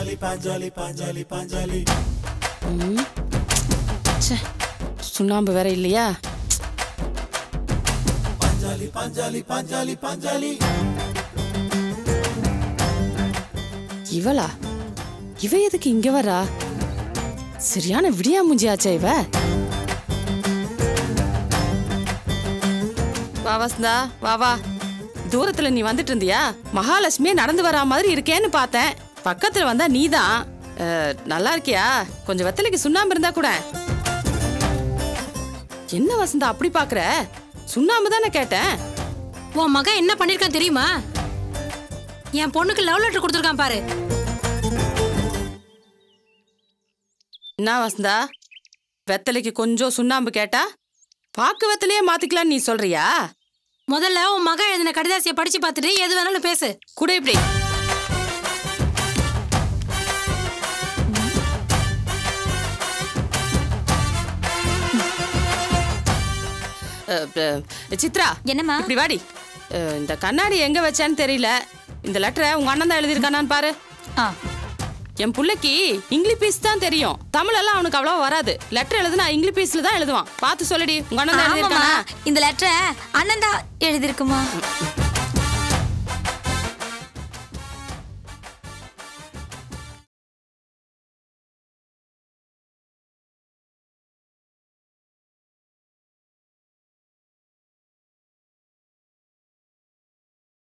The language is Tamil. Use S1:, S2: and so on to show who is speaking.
S1: ம். ச்சே, சுண்ணாம்பு வேற இல்லையா இவளா இவ எதுக்கு இங்க வரா சரியான விடியா மூஞ்சியாச்சே இவ வா வசந்தா வா வா தூரத்துல நீ வந்துட்டு இருந்தியா மகாலட்சுமியே நடந்து வரா மாதிரி இருக்கேன்னு பார்த்தேன் பக்கத்துல வந்தா நீதான் அஹ், நல்லா இருக்கியா கொஞ்சம் வெத்தலைக்கு சுண்ணாம்பு இருந்தா கூட என்ன வசந்தா அப்படி பாக்குற சுண்ணாம்பு தானே கேட்டேன்
S2: உன் மகன் என்ன பண்ணிருக்கான் தெரியுமா என் பொண்ணுக்கு லவ் லெட்டர் கொடுத்துருக்கான் பாரு
S1: என்ன வசந்தா வெத்தலைக்கு கொஞ்சம் சுண்ணாம்பு கேட்டா பாக்கு வெத்தலையே மாத்திக்கலாம் நீ சொல்றியா
S2: முதல்ல உன் மகன் எழுதின கடிதாசியை படிச்சு பார்த்துட்டு எது வேணாலும் பேசு
S1: கூட இப்படி அஹ், அஹ், சித்ரா
S3: என்னம்மா
S1: இப்படி வாடி அஹ், இந்த கண்ணாடி எங்க வச்சேன்னு தெரியல இந்த லெட்டரை உங்க அண்ணன் தான் எழுதியிருக்கானான்னு பாரு
S3: ஆ
S1: என் புள்ளைக்கு இங்கிலீஷ் தான் தெரியும் தமிழ் எல்லாம் அவனுக்கு அவ்வளவா வராது லெட்டர் எழுதுனா இங்கிலீஷ்ல தான் எழுதுவான் பார்த்து சொல்லுடி உங்க அண்ணன் தான்
S3: ஆமாம்மா
S1: எழுதியிருக்கானா
S3: இந்த லெட்டரை அண்ணன் தான் எழுதியிருக்குமா